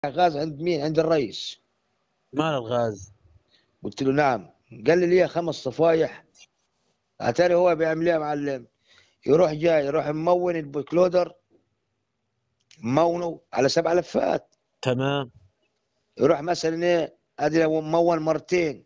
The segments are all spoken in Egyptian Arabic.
غاز عند مين عند الرئيس مال الغاز قلت له نعم قال لي ليه خمس صفايح اتاري هو بيعمل ايه يا معلم يروح جاي يروح ممون البوكلودر مونه على سبع لفات تمام يروح مثلا ايه ادي لو ممون مرتين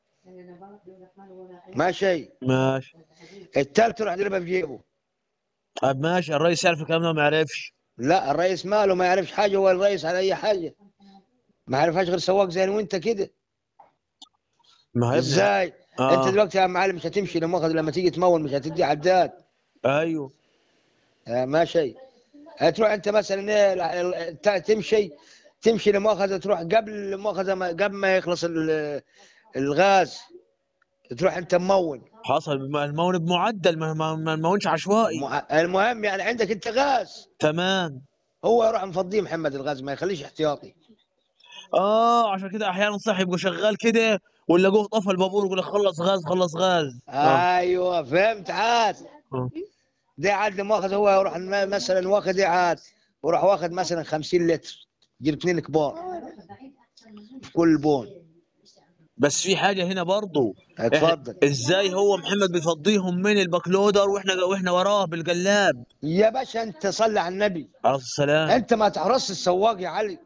ما شيء ماشي الثالث يروح يضربها في جيبه طيب ماشي الرئيس يعرف الكلام ده ما يعرفش لا الرئيس ماله ما يعرفش حاجه هو الرئيس على اي حاجه ما يعرفهاش غير سواق زي أنا وانت كده ما هي ابني ازاي آه. انت دلوقتي يا معلم مش هتمشي لما أخذ- لما تيجي تمول مش هتدي عداد ايوه آه ما شيء هتروح انت مثلا ايه ال- ال- ت- تمشي تمشي لمؤاخذه تروح قبل المؤاخذه ما- قبل ما يخلص ال- الغاز تروح انت ممون حصل المون بمعدل ما ما ما المونش عشوائي مع- المهم يعني عندك انت غاز تمام هو يروح مفضيه محمد الغاز ما يخليش احتياطي اه عشان كده احيانا صح يبقى شغال كده ولا جوه طفى البابور يقول لك خلص غاز خلص غاز اه ايوه فهمت عاد آه. ده عاد ماخذ هو يروح م- مثلا واخذ إيه عاد وراح واخذ مثلا 50 لتر يجيب اثنين كبار في كل بون بس في حاجه هنا برضو اتفضل إحنا- ازاي هو محمد بيفضيهم من الباكلودر واحنا واحنا وراه بالقلاب يا باشا انت صلي على النبي عليه السلام انت ما تحرصش السواق يا علي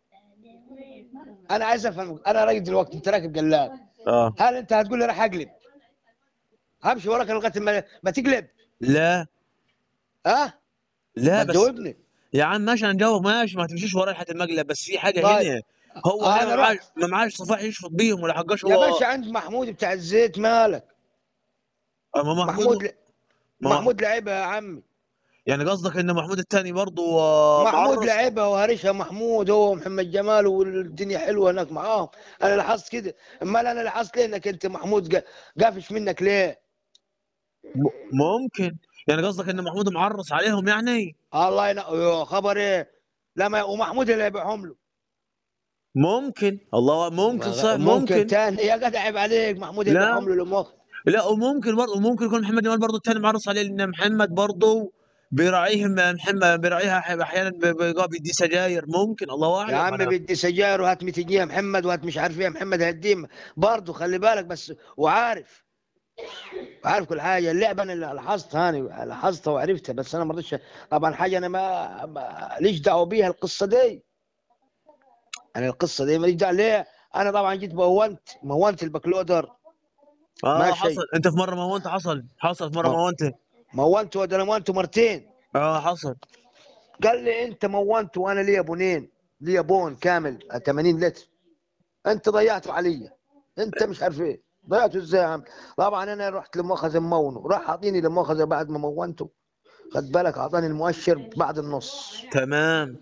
انا عايز افهم انا راجل دلوقتي انت راكب قلاب اه هل انت هتقول لي راح اقلب همشي وراك لغايه ما, ما تقلب لا ها لا ما بس تجاوبني يا عم ماشي هنجاوب ماشي ما تمشيش ورا لحد المقلب بس في حاجه طيب. هنا هو آه، هنا أنا ما معاش رحت. ما معاش صفاح يشفط بيهم ولا حقاش يا هو باشا عند محمود بتاع الزيت مالك آه، ما محمود محمود ل... ما- محمود لعيبه يا عمي يعني قصدك ان محمود الثاني برضه آه، محمود معرس؟ لعيبه وهرشها محمود هو ومحمد جمال والدنيا حلوه هناك معاهم انا لاحظت كده امال انا لاحظت ليه انك انت محمود قا- قافش منك ليه؟ م- ممكن يعني قصدك ان محمود معرس عليهم يعني الله ينقل يا خبر ايه؟ لما ومحمود اللي يبيعهم له ممكن الله ممكن صح ممكن ممكن تاني يا جدع عيب عليك محمود لا. يبيعهم له لمخ لا وممكن برضه ممكن يكون محمد جمال برضه الثاني معرس عليه لان محمد برضه بيراعيهم محمد بيراعيها أح- احيانا ب- ب- بيدي سجاير ممكن الله اعلم يا عم أنا- بدي سجاير وهات 200 جنيه يا محمد وهات مش عارف ايه يا محمد هديم برضه خلي بالك بس وعارف عارف كل حاجه اللعبه انا اللي لاحظتها انا لاحظتها وعرفتها بس انا ما رضيتش طبعا حاجه انا ما, ما ليش دعوه بيها القصه دي انا القصه دي ماليش دعوه ليه انا طبعا جيت مونت مونت البكلودر اه ماشي. حصل انت في مره مونت حصل حصل في مره آه. مونت مونت وانا مونته مرتين اه حصل قال لي انت مونت وانا ليا بونين ليا بون كامل 80 لتر انت ضيعته علي انت مش عارف ايه ضيعته ازاي يا عم طبعا انا رحت لمؤاخذه مونه راح اعطيني لمؤاخذه بعد ما مونته خد بالك اعطاني المؤشر بعد النص تمام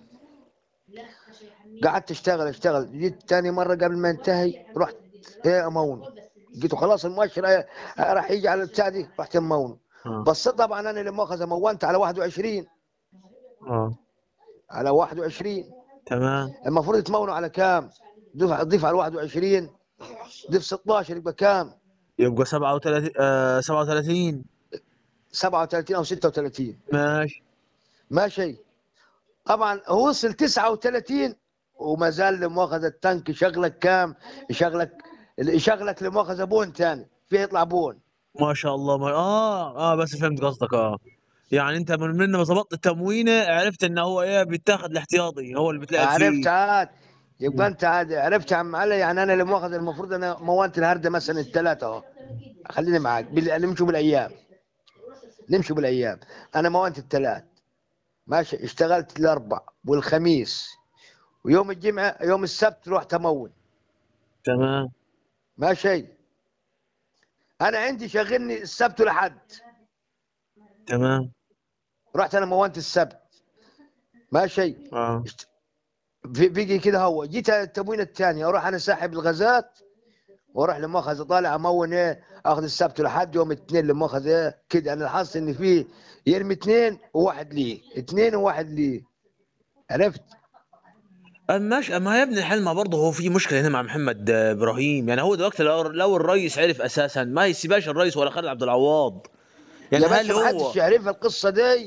قعدت اشتغل اشتغل جيت تاني مره قبل ما انتهي رحت ايه امونه جيت خلاص المؤشر ايه راح يجي على البتاع دي رحت مونه اه بس طبعا انا لمؤاخذه مونت على 21 اه على 21 تمام المفروض يتمونوا على كام؟ ضيف ضيف على 21 ضيف 16 يبقى كام؟ يبقى 37 آه 37 37 او 36 ماشي ماشي طبعا هو وصل 39 وما زال لمؤاخذه التانك يشغلك كام؟ يشغلك يشغلك لمؤاخذه بون ثاني فيه يطلع بون ما شاء الله ما اه اه بس فهمت قصدك اه يعني انت من من ما ظبطت التموينه عرفت انه هو ايه بيتاخذ الاحتياطي هو اللي بتلاقي عرفت فيه عاد يبقى انت عاد عرفت يا عم علي يعني انا لمؤاخذه المفروض انا مونت الهرده مثلا الثلاثه اهو خليني معاك بال... نمشوا بالايام نمشوا بالايام انا مونت الثلاث ماشي اشتغلت الاربع والخميس ويوم الجمعه يوم السبت رحت امون تمام ماشي انا عندي شغلني السبت ولحد تمام رحت انا مونت السبت ماشي اه في- بيجي كده هو جيت التموين الثاني اروح انا ساحب الغازات واروح لمؤاخذه طالع امون ايه اخذ السبت لحد يوم الاثنين لمؤاخذه ايه كده انا لاحظت ان في يرمي اثنين وواحد ليه اثنين وواحد ليه عرفت اما ماشي اما يا ابن الحلمه برضه هو في مشكله هنا مع محمد آه، ابراهيم يعني هو دلوقتي لو لو الرئيس عرف اساسا ما يسيباش الرئيس ولا خالد عبد العواض يعني يا هل باشا ما هو حدش يعرف القصه دي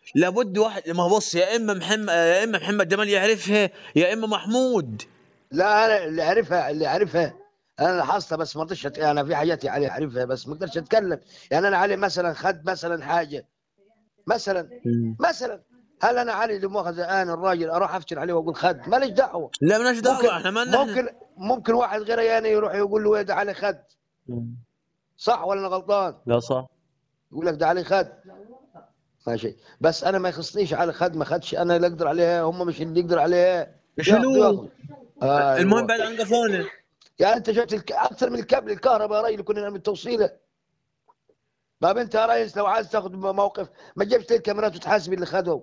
لابد واحد ما هو بص يا اما محمد يا اما محمد جمال يعرفها يا اما محمود لا انا اللي عارفها اللي عارفها انا اللي حاصله بس ما رضيتش أت- انا في حاجات علي عارفها بس ما اقدرش اتكلم يعني انا علي مثلا خد مثلا حاجه مثلا مثلا هل انا علي اللي مؤاخذه انا الراجل اروح افتن عليه واقول خد ماليش دعوه لا مالناش ممكن دعوه احنا ما ممكن ممكن واحد غيري يعني يروح يقول له إيه ده علي خد ممكن صح ولا انا غلطان؟ لا صح يقول لك ده علي خد ماشي بس انا ما يخصنيش علي خد ما خدش انا اللي اقدر عليها هم مش اللي يقدر عليها شنو؟ ياخذوا- ياخذوا. أيوة. المهم بعد عن قفونه يعني انت جبت الك... اكثر من الكابل الكهرباء يا راجل كنا نعمل توصيله طيب انت يا ريس لو عايز تاخذ موقف ما جبت الكاميرات وتحاسب اللي خدوا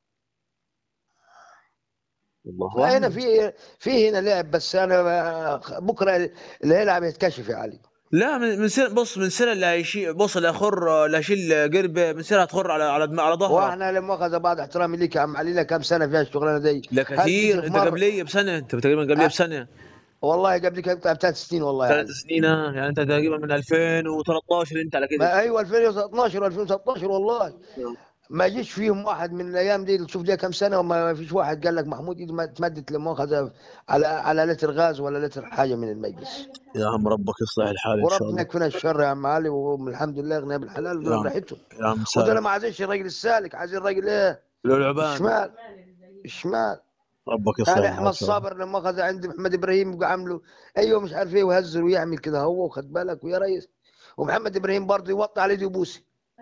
والله هنا في في هنا لعب بس انا بكره اللي هيلعب يتكشف يا علي لا من من سنة بص من سنة اللي هيشيل بص اللي هيخر اللي هيشيل قربه من سنة هتخر على على دم- على ظهره واحنا لما اخذ بعض احترامي ليك يا عم علي لك كم سنه فيها الشغلانه دي لا هل كثير تشوف انت مرة- قبليه بسنة انت تقريبا قبليه أه. بسنة والله قبل كده ثلاث سنين والله ثلاث يعني. سنين آه. يعني انت تقريبا من 2013 انت على كده ما ايوه 2012 و2013 والله ما جيش فيهم واحد من الايام دي تشوف لي كم سنه وما فيش واحد قال لك محمود ايده ما تمدت لما اخذ على على لتر غاز ولا لتر حاجه من المجلس يا عم ربك يصلح الحال ان شاء وربنا الله يكفينا الشر يا عم علي والحمد لله اغنياء بالحلال يا عم. ودول براحتهم يا عم ودول سالم ما عايزينش الراجل السالك عايزين الراجل ايه العبان الشمال الشمال ربك يصلح يعني الحال احمد إن شاء الله. صابر لما اخذ عند محمد ابراهيم يبقى عامله ايوه مش عارف ايه ويهزر ويعمل كده هو خد بالك ويا ريس ومحمد ابراهيم برضه يوطي على يده ويبوسي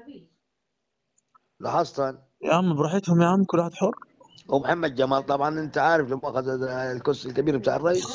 لاحظت أنا. يا عم براحتهم يا عم كل واحد حر ومحمد جمال طبعا انت عارف لما اخذ الكرسي الكبير بتاع الرئيس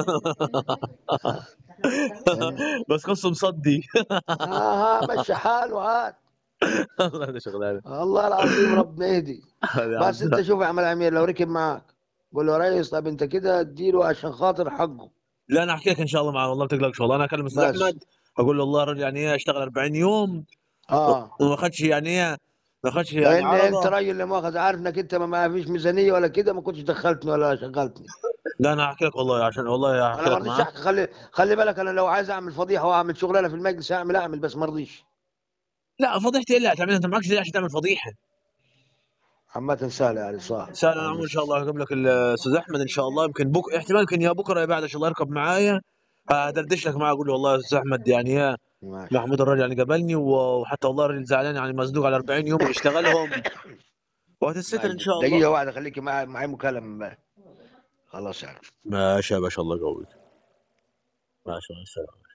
بس قصه مصدي اه مشي حاله عاد الله ده شغلانه الله العظيم ربنا يهدي بس انت شوف يا عم الامير لو ركب معك قول له يا ريس طب انت كده اديله عشان خاطر حقه لا انا احكي لك ان شاء الله معاه والله ما تقلقش والله انا اكلم استاذ بس. احمد اقول له والله الرجل يعني ايه اشتغل 40 يوم اه وما اخذش يعني ايه ما اخذش يعني لان انت عرضه راجل اللي مؤاخذ عارف انك انت ما- ما فيش ميزانيه ولا كده ما كنتش دخلتني ولا شغلتني لا انا احكي لك والله عشان والله احكي انا ما لك رضيتش معاه احكي خلي خلي بالك انا لو عايز اعمل فضيحه واعمل شغلانه في المجلس اعمل اعمل بس ما رضيش لا فضيحتي الا تعمل انت معكش دليل عشان تعمل فضيحه عامة سهله يعني صح سهل انا ان شاء الله اقابلك الاستاذ احمد ان شاء الله يمكن بك احتمال يمكن يا بكره يا بعد ان شاء الله يركب معايا ادردش لك معاه اقول له والله يا استاذ احمد يعني يا ماشي محمود الراجل يعني قابلني وحتى والله الراجل زعلان يعني مزنوق على 40 يوم يشتغلهم وهتستر ان شاء الله دقيقه واحده خليكي معي معي مكالمه امبارح خلاص يعني ماشي يا باشا الله يقويك ماشي مع السلامه